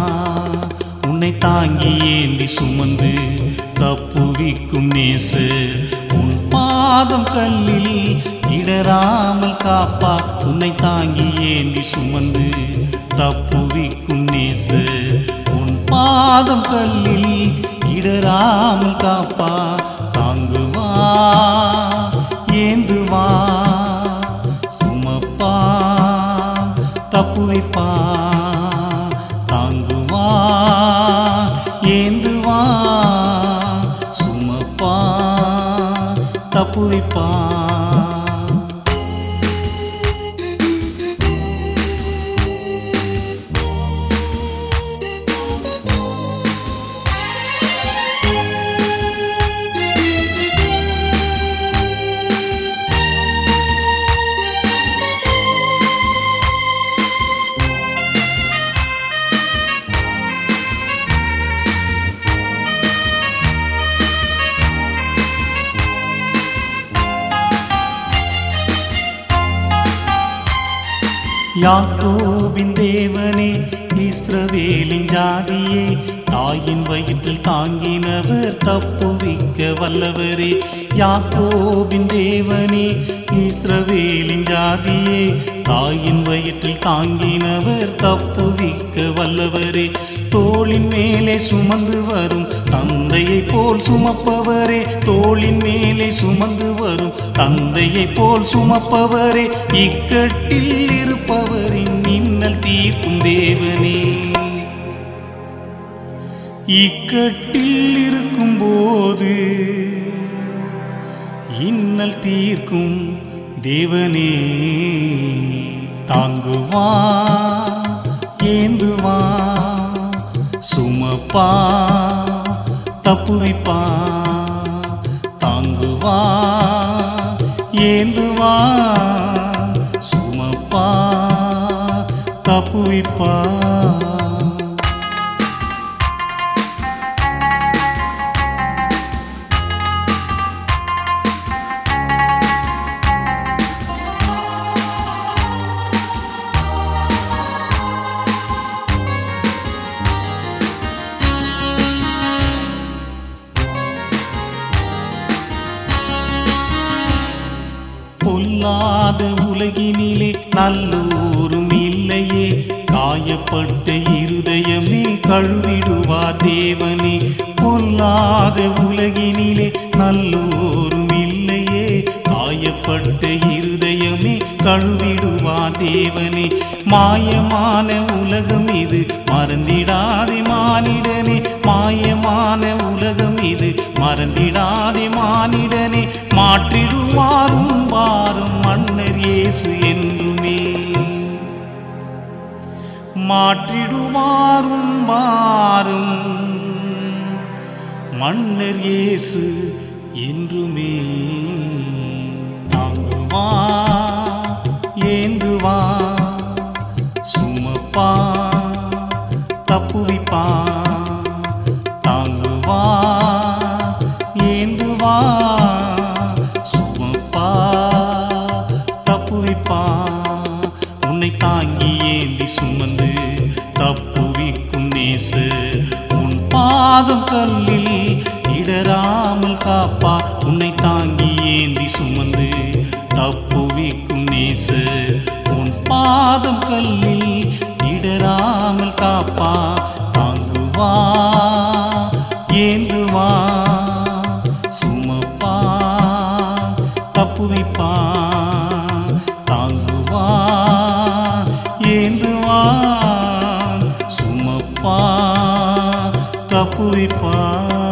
உன்னை தாங்கி ஏந்தி சுமந்து தப்புவிக்கும் நேச உன் பாதம் கல்லில் இடராமல் காப்பா உன்னை தாங்கி ஏந்தி சுமந்து தப்புவிக்கும் நேச உன் பாதம் கல்லில் இடராமல் காப்பா தாங்குவா ஏந்துவா சுமப்பா தப்பு வைப்பா தாங்குவா ஏந்துவா சுமப்பா தப்பு வைப்பா யாக்கோபின் தேவனே இஸ்ரவேலின் ஜாதியே தாயின் வயிற்றில் தாங்கினவர் தப்புவிக்க வல்லவரே யாக்கோபின் தேவனே இஸ்ரவேலின் ஜாதியே தாயின் வயிற்றில் தாங்கினவர் தப்புவிக்க வல்லவரே தோளின் மேலே சுமந்து வரும் தந்தையை போல் சுமப்பவரே தோளின் மேலே சுமந்து வரும் தந்தையை போல் சுமப்பவரே இக்கட்டில் இருப்பவரின் இன்னல் தீர்க்கும் தேவனே இக்கட்டில் இருக்கும்போது இன்னல் தீர்க்கும் தேவனே தாங்குவா ஏந்துவா சுமப்பா தப்புவிப்பா தாங்குவா ஏந்துவா சுமப்பா தப்புவிப்பா பொல்லாத உலகினிலே நல்லோரும் இல்லையே காயப்பட்ட இருதயமே கழுவிடுவார் தேவனே பொல்லாத உலகினிலே நல்லோரும் இல்லையே காயப்பட்ட இருதயமே கழுவிடுவார் தேவனே மாயமான உலகம் இது மறந்திடாதே மானிடனே மாயமான உலகம் இது மறந்திடாதே மானிடனே மாற்றிடுவாரும் வாரும் மன்னர் இயேசு என்றுமே மாற்றிடுவாரும் வாரும் மன்னர் இயேசு என்றுமே தாங்குவா ஏந்துவா சுமப்பா தப்புவிப்பா தாங்குவா ஏந்துவா சுமப்பா தப்புவிப்பா உன்னை தாங்கி ஏந்தி சுமந்து தப்புவிக்கும் நேச உன் பாதம் கல்லில் இடராமல் காப்பா உன்னை தாங்கி ஏந்தி சுமந்து தப்புவிக்கும் நேச உன் பாதம் கல்லில் இடராமல் காப்பா தாங்குவா ஏந்துவா சுமப்பா தப்புவிப்பா தாங்குவா ஏந்துவா சுமப்பா தப்புவிப்பா